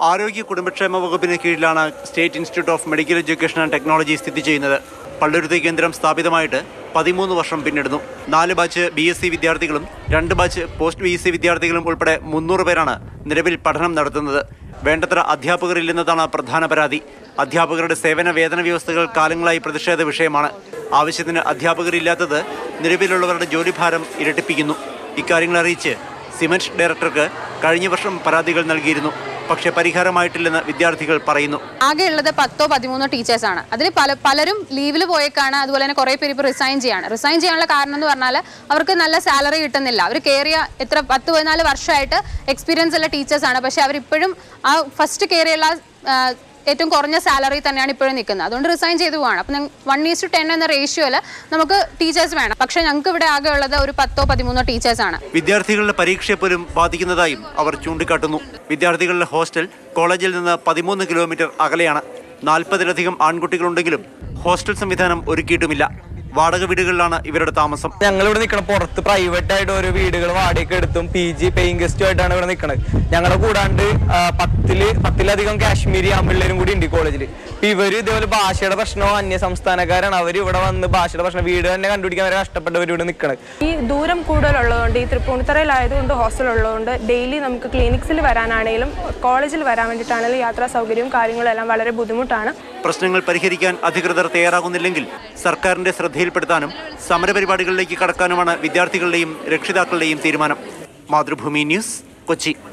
ആരോഗ്യ കുടുംബക്ഷേമ വകുപ്പിന് കീഴിലാണ് state institute of medical education and technology സ്ഥിതി ചെയ്യുന്നത് പള്ളുരുത്തി കേന്ദ്രം സ്ഥാപിതമായിട്ട് പതിമൂന്ന് വർഷം പിന്നിടുന്നു നാല് ബാച്ച് ബി എസ് സി വിദ്യാർത്ഥികളും രണ്ട് batch post B S C വിദ്യാർത്ഥികളും ഉൾപ്പെടെ മുന്നൂറ് പേരാണ് നിലവിൽ പഠനം നടത്തുന്നത് വേണ്ടത്ര അധ്യാപകരില്ലെന്നതാണ് പ്രധാന പരാതി അധ്യാപകരുടെ സേവന വേതന വ്യവസ്ഥകൾ കാലങ്ങളായി പ്രതിഷേധ വിഷയമാണ് ആവശ്യത്തിന് അധ്യാപകരില്ലാത്തത് നിലവിലുള്ളവരുടെ ജോലിഭാരം ഇരട്ടിപ്പിക്കുന്നു ഇക്കാര്യങ്ങൾ അറിയിച്ച് സിമന്റ് ഡയറക്ടർക്ക് കഴിഞ്ഞ വർഷം പരാതികൾ നൽകിയിരുന്നു പക്ഷേ പരിഹാരമായിട്ടില്ലെന്ന് വിദ്യാർത്ഥികൾ പറയുന്നു ആകെയുള്ളത് പത്തോ പതിമൂന്നോ ടീച്ചേഴ്സാണ് അതിൽ പല പലരും ലീവിൽ പോയേക്കാണ് അതുപോലെ തന്നെ കുറേ പേര് ഇപ്പോൾ റിസൈൻ ചെയ്യാണ് റിസൈൻ ചെയ്യാനുള്ള കാരണം എന്ന് പറഞ്ഞാൽ അവർക്ക് നല്ല സാലറി കിട്ടുന്നില്ല അവർ കയറിയ എത്ര പത്ത് പതിനാല് വർഷമായിട്ട് എക്സ്പീരിയൻസ് ഉള്ള ടീച്ചേഴ്സാണ് പക്ഷേ അവരിപ്പോഴും ആ ഫസ്റ്റ് കയറിയുള്ള ആ, ഏറ്റവും കുറഞ്ഞ സാലറി തന്നെയാണ് ഇപ്പോഴും നിൽക്കുന്നത് അതുകൊണ്ട് റിസൈൻ ചെയ്തു പോവാണ് അപ്പം വൺ ഈസ് ടു ടെൻ എന്ന റേഷ്യോയിൽ നമുക്ക് ടീച്ചേഴ്സ് വേണം പക്ഷേ ഞങ്ങൾക്ക് ഇവിടെ ആകെ ഉള്ളത് ഒരു പത്തോ പതിമൂന്നോ ടീച്ചേഴ്സാണ് വിദ്യാർത്ഥികളുടെ പരീക്ഷയെ പോലും ബാധിക്കുന്നതായും അവർ ചൂണ്ടിക്കാട്ടുന്നു വിദ്യാർത്ഥികളുടെ ഹോസ്റ്റൽ കോളേജിൽ നിന്ന് പതിമൂന്ന് കിലോമീറ്റർ അകലെയാണ് നാൽപ്പതിലധികം ആൺകുട്ടികളുണ്ടെങ്കിലും ഹോസ്റ്റൽ സംവിധാനം ഒരുക്കിയിട്ടുമില്ല വാടക വീടുകളിലാണ് ഇവരുടെ താമസം ഞങ്ങൾ ഇവിടെ നിൽക്കണം പുറത്ത് പ്രൈവറ്റ് ആയിട്ട് ഓരോ വീടുകൾ വാടകയ്ക്ക് എടുത്തും പി ജി പേയിങ് ഗസ്റ്റും ആയിട്ടാണ് ഇവിടെ നിൽക്കുന്നത് ഞങ്ങളെ കൂടാണ്ട് ആ, പത്തില് പത്തിലധികം കാശ്മീരി ആമ്പിള്ളേരും കൂടി ഉണ്ട് ഈ കോളേജിൽ ഇപ്പൊ ഇവര് ഇതേപോലെ ഭാഷയുടെ പ്രശ്നമോ അന്യ സംസ്ഥാനക്കാരാണ് അവർ ഇവിടെ വന്ന് ഭാഷയുടെ പ്രശ്നം വീട് തന്നെ കണ്ടുപിടിക്കാൻ വരെ കഷ്ടപ്പെട്ടവർ ഇവിടെ നിൽക്കണത് ഈ ദൂരം കൂടുതലുള്ളതുകൊണ്ട് ഈ തൃപ്പൂണിത്തറയിലായതുകൊണ്ട് ഹോസ്റ്റൽ ഉള്ളതുകൊണ്ട് ഡെയിലി നമുക്ക് ക്ലിനിക്സിൽ വരാനാണെങ്കിലും കോളേജിൽ വരാൻ വേണ്ടിയിട്ടാണെങ്കിലും യാത്രാ സൗകര്യവും കാര്യങ്ങളും എല്ലാം വളരെ ബുദ്ധിമുട്ടാണ് പ്രശ്നങ്ങൾ പരിഹരിക്കാൻ അധികൃതർ തയ്യാറാകുന്നില്ലെങ്കിൽ സർക്കാരിന്റെ ശ്രദ്ധയിൽപ്പെടുത്താനും സമരപരിപാടികളിലേക്ക് കടക്കാനുമാണ് വിദ്യാർത്ഥികളുടെയും രക്ഷിതാക്കളുടെയും തീരുമാനം മാതൃഭൂമി ന്യൂസ് കൊച്ചി